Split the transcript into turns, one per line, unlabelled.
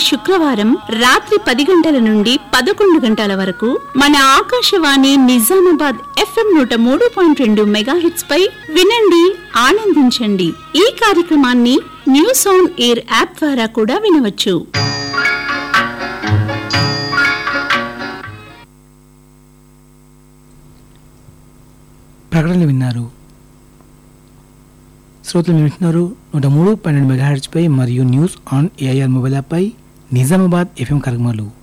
శుక్రవారం రాత్రి పది గంటల నుండి పదకొండు గంటల వరకు మన ఆకాశవాణి నిజామాబాద్ ఎఫ్ఎం నూట మూడు పాయింట్ రెండు మెగాహిట్స్ పై వినండి ఆనందించండి ఈ కార్యక్రమాన్ని న్యూస్ ఆన్ ఎయిర్ యాప్ ద్వారా కూడా వినవచ్చు
ప్రకటనలు విన్నారు శ్రోతలు మీరు వింటున్నారు నూట మూడు పన్నెండు మెగాహెర్ట్జ్పై మరియు న్యూస్ ఆన్ ఏఐఆర్ మొబైల్ యాప్పై నిజామాబాద్ ఎఫ్ఎం కార్యక్రమాలు